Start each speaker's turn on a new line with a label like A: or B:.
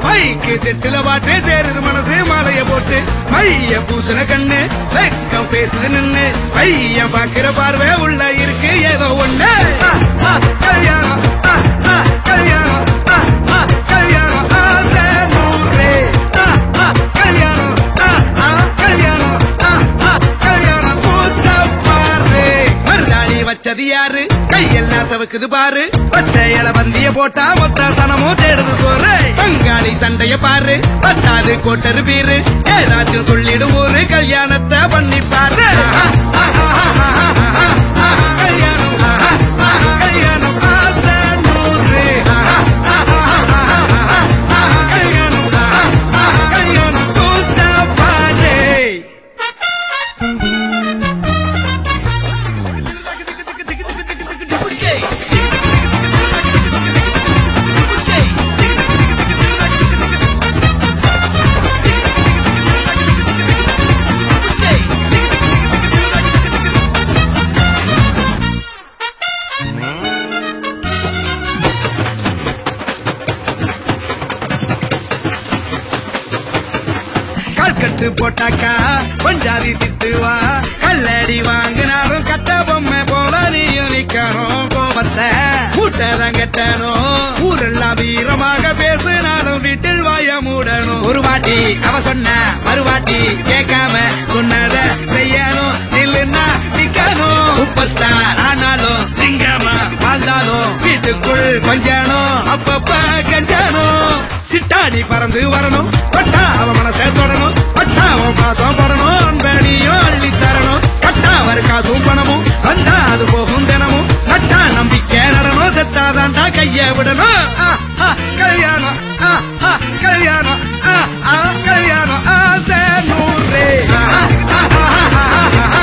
A: மைக்கு செட்டுல பாட்டு சேருது மனசு மாலைய போட்டு மைய பூசண கண்ணு வெக்கம் பேசுது நின்னு பையன் பாக்குற பார்வை உள்ள இருக்கு ஏதோ ஒண்ணு ஆ, ஆ, கல்யாணம் ஆ, ஆ, கல்யாணம் ஆ, ஆ, கல்யாணம் ஆசை நூறு ஆ, ஆ, கல்யாணம் ஆ, ஆ, கல்யாணம் ஆ, ஆ, கல்யாணம் பூத்த பாரு மருதாணி வச்சது யாரு கையெல்லாம் சவுக்குது பாரு பச்சை இல வந்திய போட்டா மொத்த சனமும் தேடுது சோறு பங்காளி சண்டைய பாரு பத்தாது கோட்டரு பீரு ஏதாச்சும் சொல்லிடும் ஒரு கல்யாணத்தை பண்ணி பாரு ஆ, ஆ, ஆ, ஆ, ஆ, ஆ, ஆ, கல்யாணம் ஆ, ஆ, கல்யாணம் ஆசை நூறு ஆ, ஆ, ஆ, ஆ, ஆ, ஆ, கல்யாணம் ஆ, ஆ, கல்யாணம் பூத்த பாரு கல்கட்டு போட்டாக்கா பஞ்சாதி திட்டுவா கல்லடி வாங்கினாலும் கட்ட பொம்மை போல நீயும் நிக்கணும் கோபத்தை கூட்டதான் கட்டணும் ஊரெல்லாம் வீரமாக பேசினாலும் வீட்டில் வாய மூடணும் ஒரு வாட்டி அவ சொன்ன மறுவாட்டி கேட்காம சொன்னத செய்யணும் நில்லுன்னா நிக்கணும் சூப்பர் ஸ்டார் ஆனாலும் சிங்கமா வாழ்ந்தாலும் வீட்டுக்குள் கொஞ்சணும் அப்பப்ப கஞ்சணும் சிட்டாடி பறந்து வரணும் பட்டா அவ மனசை தொடணும் பட்டா அவன் பாசம் படணும் அன்பனியும் அள்ளி தரணும் கட்டா அவர் காசும் பணமும் வந்தா அது போகும் தினமும் நட்டா நம்பிக்கை நடணும் செத்தாதான்டா கைய விடணும் ஆ, ஆ, கல்யாணம் ஆ, ஆ, கல்யாணம் ஆ, ஆ, கல்யாணம் ஆசை நூறு ஆ, ஆ, ஆ, ஆ, ஆ, ஆ,